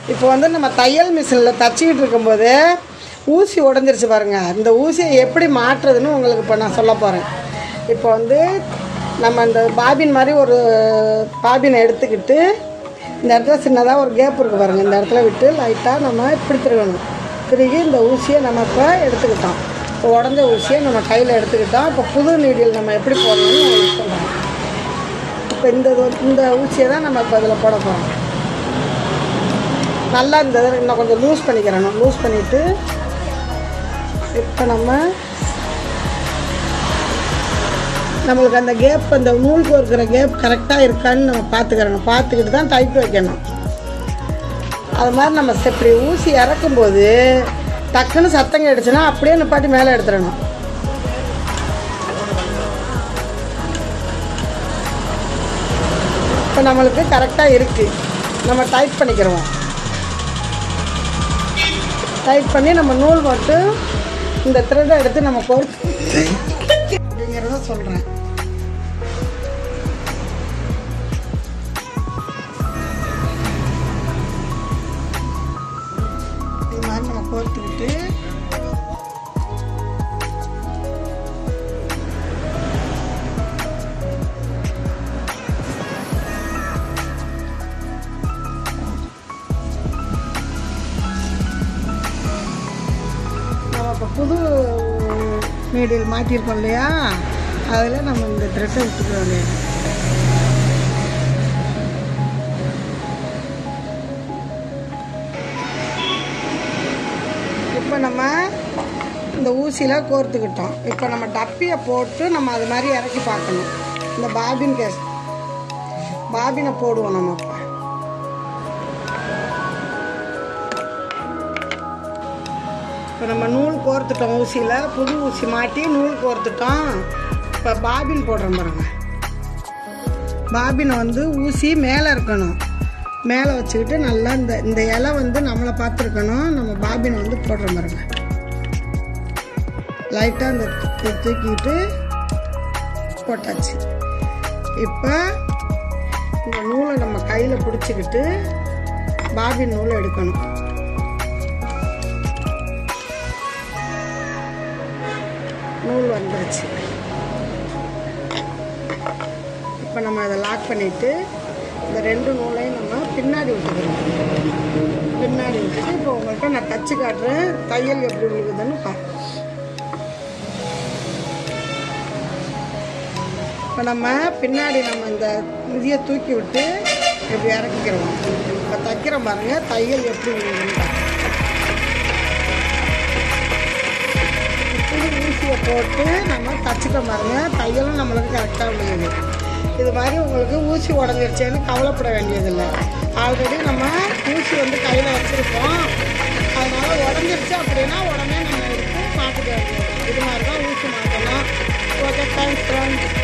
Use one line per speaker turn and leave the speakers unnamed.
இப்போ வந்து நம்ம தையல் மிஷினில் தச்சிக்கிட்டு இருக்கும்போது ஊசி உடஞ்சிருச்சு பாருங்கள் இந்த ஊசியை எப்படி மாற்றுறதுன்னு உங்களுக்கு இப்போ நான் சொல்ல போகிறேன் இப்போ வந்து நம்ம இந்த பாபின் மாதிரி ஒரு பாபினை எடுத்துக்கிட்டு இந்த இடத்துல சின்னதாக ஒரு கேப் இருக்குது பாருங்கள் இந்த இடத்துல விட்டு லைட்டாக நம்ம இப்படி திருகணும் திருகி இந்த ஊசியை நம்ம இப்போ எடுத்துக்கிட்டோம் இப்போ உடஞ்ச ஊசியை நம்ம கையில் எடுத்துக்கிட்டோம் இப்போ புது நீடில் நம்ம எப்படி போடணும்னு உங்களுக்கு சொல்கிறேன் இப்போ இந்த இது- இந்த ஊசியை தான் நம்ம இப்போ இதில் போட போகிறோம் நல்லா இந்த இதை இன்னும் கொஞ்சம் லூஸ் பண்ணிக்கிறணும் லூஸ் பண்ணிவிட்டு இப்போ நம்ம நம்மளுக்கு அந்த கேப் அந்த நூல் கோர்க்கிற கேப் கரெக்டாக இருக்கான்னு நம்ம பார்த்துக்கிறணும் பார்த்துக்கிட்டு தான் டைப் வைக்கணும் அது மாதிரி நம்ம இப்படி ஊசி இறக்கும்போது டக்குன்னு சத்தம் கேட்டுச்சுன்னா அப்படியே நிப்பாட்டி மேலே எடுத்துடணும் இப்போ நம்மளுக்கு கரெக்டாக இருக்குது நம்ம டைட் பண்ணிக்கிறோம் டைட் பண்ணி நம்ம நூல் மட்டும் இந்த த்ரெட்டை எடுத்து நம்ம கோர்த்து அப்படிங்கிறத சொல்கிறேன் இது மாதிரி நம்ம கோர்த்துக்கிட்டு நம்ம இப்போ புது மீடியில் மாட்டியிருக்கோம் இல்லையா அதில் நம்ம இந்த த்ரெட்டை விட்டுக்க வேண்டியது இப்போ நம்ம இந்த ஊசியில் கோர்த்துக்கிட்டோம் இப்போ நம்ம டப்பியை போட்டு நம்ம அது மாதிரி இறக்கி பார்க்கணும் இந்த பாபின் கேஸ் பாபினை போடுவோம் நம்ம இப்போ இப்போ நம்ம நூல் கோர்த்துட்டோம் ஊசியில் புது ஊசி மாட்டி நூல் கோர்த்துட்டோம் இப்போ பாபின் போடுறோம் பாருங்க பாபினை வந்து ஊசி மேலே இருக்கணும் மேலே வச்சுக்கிட்டு நல்லா இந்த இந்த இலை வந்து நம்மளை பார்த்துருக்கணும் நம்ம பாபினை வந்து போடுறோம் பாருங்க லைட்டாக அந்த தூ- தூக்கிட்டு போட்டாச்சு இப்போ இந்த நூலை நம்ம கையில் பிடிச்சிக்கிட்டு பாபின் நூலை எடுக்கணும் நூல் வந்துருச்சு இப்போ நம்ம அதை லாக் பண்ணிவிட்டு இந்த ரெண்டு நூலையும் நம்ம பின்னாடி விட்டுக்கிறோம் பின்னாடி விட்டுட்டு இப்போ உங்கள்கிட்ட நான் தச்சு காட்டுறேன் தையல் எப்படி விழுகுதுன்னு பாரு இப்போ நம்ம பின்னாடி நம்ம இந்த இதையை தூக்கி விட்டு இப்படி இறக்கிக்கிறோம் இப்போ தைக்கிறோம் பாருங்க தையல் எப்படி விழுகுதுன்னு பாருங்க. புது ஊசியை போட்டு நம்ம தச்சுட்டோம் பாருங்க தையலும் நம்மளுக்கு கரெக்டாக விழுகுது இது மாதிரி உங்களுக்கு ஊசி உடஞ்சிருச்சேன்னு கவலைப்பட வேண்டியதில்லை ஆல்ரெடி நம்ம ஊசி வந்து கையில் வச்சுருக்கோம் அதனால் உடஞ்சிருச்சு அப்படின்னா உடனே நம்ம எடுத்து மாற்றிக்க வேண்டியது இது மாதிரி தான் ஊசி மாற்றணும் ஓகே தேங்க்ஸ் ஃப்ரெண்ட்ஸ்